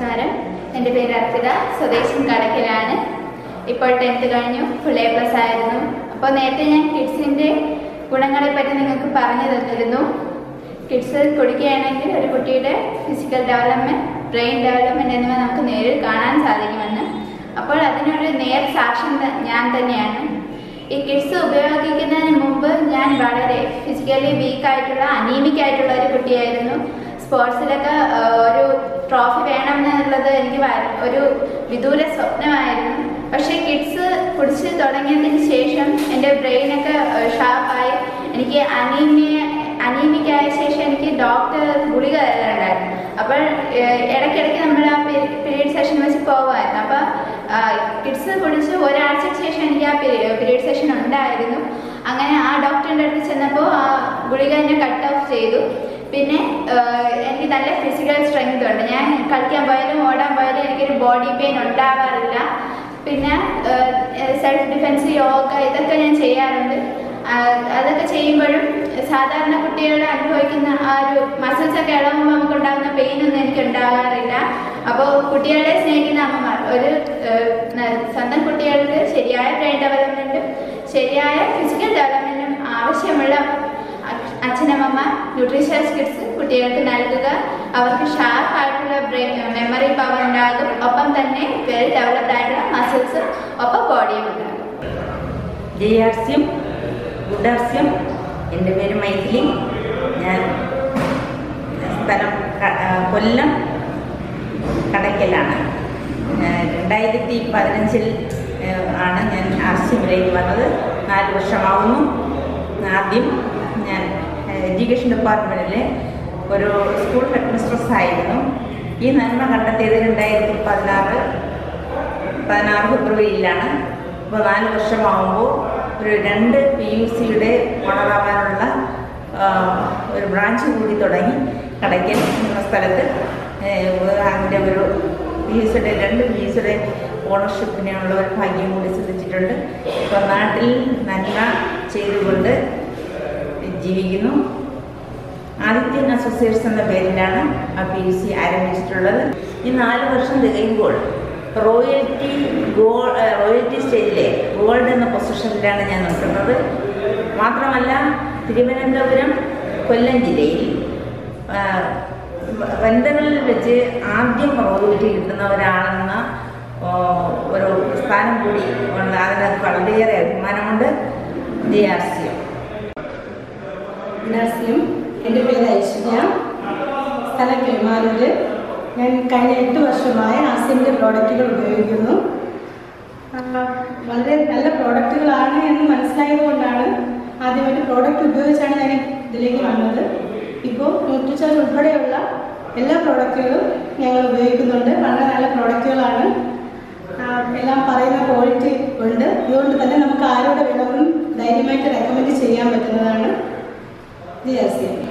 നമസ്കാരം എൻ്റെ പേര് അർപ്പിത സ്വദേശം കടക്കിലാണ് ഇപ്പോൾ ടെൻത്ത് കഴിഞ്ഞു ഫുൾ എ പ്ലസ് ആയിരുന്നു അപ്പോൾ നേരത്തെ ഞാൻ കിഡ്സിൻ്റെ ഗുണങ്ങളെ പറ്റി നിങ്ങൾക്ക് പറഞ്ഞു തന്നിരുന്നു കിഡ്സ് കുടിക്കുകയാണെങ്കിൽ ഒരു കുട്ടിയുടെ ഫിസിക്കൽ ഡെവലപ്മെൻറ്റ് ബ്രെയിൻ ഡെവലപ്മെൻറ്റ് എന്നിവ നമുക്ക് നേരിൽ കാണാൻ സാധിക്കുമെന്ന് അപ്പോൾ അതിനൊരു നേർ സാക്ഷ്യം ത- ഞാൻ തന്നെയാണ് ഈ കിഡ്സ് ഉപയോഗിക്കുന്നതിന് മുമ്പ് ഞാൻ വളരെ ഫിസിക്കലി വീക്ക് ആയിട്ടുള്ള അനീമിക് ആയിട്ടുള്ള ഒരു കുട്ടിയായിരുന്നു സ്പോർട്സിലൊക്കെ ആ, ഒരു ട്രോഫി വേണം എന്നുള്ളത് എനിക്ക് വ- ഒരു വിദൂര സ്വപ്നമായിരുന്നു പക്ഷേ കിഡ്സ് കുടിച്ച് തുടങ്ങിയതിന് ശേഷം എൻ്റെ ബ്രെയിനൊക്കെ ഷാർപ്പായി എനിക്ക് അനീമിയ അനീമിക് ആയ ശേഷം എനിക്ക് ഡോക്ടർ ഗുളിക തരാറുണ്ടായിരുന്നു അപ്പോൾ ഏഹ്, ഇടയ്ക്കിടയ്ക്ക് നമ്മൾ ആ പീരീഡ് സെഷൻ വെച്ച് പോകുമായിരുന്നു അപ്പോൾ കിഡ്സ് കുടിച്ച് ഒരാഴ്ചയ്ക്ക് ശേഷം എനിക്ക് ആ പീരീഡ് സെഷൻ ഉണ്ടായിരുന്നു അങ്ങനെ ആ ഡോക്ടറിൻ്റെ അടുത്ത് ചെന്നപ്പോൾ ആ ഗുളിക എന്നെ കട്ട് ഓഫ് ചെയ്തു പിന്നെ ഏഹ്, എനിക്ക് നല്ല ഫിസിക്കൽ സ്ട്രെങ്ത് ഉണ്ട് ഞാൻ കളിക്കാൻ പോയാലും ഓടാൻ പോയാലും എനിക്കൊരു ബോഡി പെയിൻ ഉണ്ടാവാറില്ല പിന്നെ സെൽഫ് ഡിഫെൻസ് യോഗ ഇതൊക്കെ ഞാൻ ചെയ്യാറുണ്ട് ആ, അതൊക്കെ ചെയ്യുമ്പോഴും സാധാരണ കുട്ടികൾ അനുഭവിക്കുന്ന ആ ഒരു മസിൽസ് ഒക്കെ ഇളകുമ്പോൾ നമുക്ക് ഉണ്ടാകുന്ന പെയിൻ ഒന്നും എനിക്ക് ഉണ്ടാകാറില്ല അപ്പോൾ കുട്ടികളെ സ്നേഹിക്കുന്ന അമ്മമാർ ഒരു ഏഹ്, ന- സ്വന്തം കുട്ടികൾക്ക് ശരിയായ ബ്രെയിൻ ഡെവലപ്മെൻറ്റും ശരിയായ ഫിസിക്കൽ ഡെവലപ്മെൻറ്റും ആവശ്യമുള്ള അ- അച്ഛനമ്മമാർ ന്യൂട്രീഷ്യസ് കിഡ്സ് കുട്ടികൾക്ക് നൽകുക അവർക്ക് ഷാർപ്പ് ആയിട്ടുള്ള ബ്രെയിൻ മെമ്മറി പവർ ഉണ്ടാകും ഒപ്പം തന്നെ വെൽ ഡെവലപ്ഡ് ആയിട്ടുള്ള മസിൽസ് ഒപ്പം ബോഡിയും ഉണ്ടാകും ജയാർസ്യം ഗുഡാർസ്യം എൻ്റെ പേര് മൈഥിലി ഞാൻ സ്ഥലം ക- ആ, കൊല്ലം കടയ്ക്കലാണ് ആ, രണ്ടായിരത്തി പതിനഞ്ചിൽ ആ, ആണ് ഞാൻ ആർസ്യമിലേക്ക് വന്നത് നാല് വർഷമാവുന്നു ആദ്യം ഞാൻ എഡ്യൂക്കേഷൻ ഡിപ്പാർട്ട്മെൻറ്റിലെ ഒരു സ്കൂൾ ഹെഡ് മിസ്ട്രസ് ആയിരുന്നു ഈ നന്മ കണ്ടെത്തിയത് രണ്ടായിരത്തി പതിനാറ് പതിനാറ് ഫെബ്രുവരിയിലാണ് ഇപ്പോൾ നാല് വർഷമാകുമ്പോൾ ഒരു രണ്ട് പി യു സിയുടെ ഓണറാവാനുള്ള ആ, ഒരു ബ്രാഞ്ച് കൂടി തുടങ്ങി കടയ്ക്കൽ എന്ന സ്ഥലത്ത് ഏഹ്, അതിൻ്റെ ഒരു പി യു സിയുടെ രണ്ട് പി യു സിയുടെ ഓണർഷിപ്പിനുള്ള ഒരു ഭാഗ്യം കൂടി സിദ്ധിച്ചിട്ടുണ്ട് ഇപ്പോൾ നാട്ടിൽ നന്മ ചെയ്തുകൊണ്ട് ജീവിക്കുന്നു ആദിത്യൻ അസോസിയേറ്റ്സ് എന്ന പേരിലാണ് ആ പി യു സി ആരംഭിച്ചിട്ടുള്ളത് ഈ നാല് വർഷം തികയുമ്പോൾ റോയൽറ്റി ഗോ റോയൽറ്റി സ്റ്റേജിലെ ഗോൾഡ് എന്ന പൊസിഷനിലാണ് ഞാൻ നിൽക്കുന്നത് മാത്രമല്ല തിരുവനന്തപുരം കൊല്ലം ജില്ലയിൽ ആ, വ- വനിതകളിൽ വെച്ച് ആദ്യം റോയൽറ്റി കിട്ടുന്നവരാണെന്ന ആ, ഒരു സ്ഥാനം കൂടി ഉണ്ട് അതിനകത്ത് വളരെയേറെ അഭിമാനമുണ്ട് ജെ ആർ സി എം നഴ്സിയും എൻ്റെ പേര് ഐശ്വര്യ സ്ഥലം കിളിമാനൂര് ഞാൻ കഴിഞ്ഞ എട്ട് വർഷമായി ആസിമിൻ്റെ പ്രോഡക്റ്റുകൾ ഉപയോഗിക്കുന്നു ആ, വളരെ നല്ല പ്രോഡക്റ്റുകളാണ് എന്ന് മനസ്സിലായത് കൊണ്ടാണ് ആദ്യമായിട്ട് പ്രോഡക്റ്റ് ഉപയോഗിച്ചാണ് ഞാൻ ഇതിലേക്ക് വന്നത് ഇപ്പോൾ ന്യൂട്രിച്ചാർജ് ഉൾപ്പെടെയുള്ള എല്ലാ പ്രോഡക്റ്റുകളും ഞങ്ങൾ ഉപയോഗിക്കുന്നുണ്ട് വളരെ നല്ല പ്രോഡക്റ്റുകളാണ് ആ, എല്ലാം പറയുന്ന ക്വാളിറ്റി ഉണ്ട് അതുകൊണ്ട് തന്നെ നമുക്ക് ആരോട് വേണമെങ്കിലും ധൈര്യമായിട്ട് റെക്കമെൻഡ് ചെയ്യാൻ പറ്റുന്നതാണ് Yes, yes.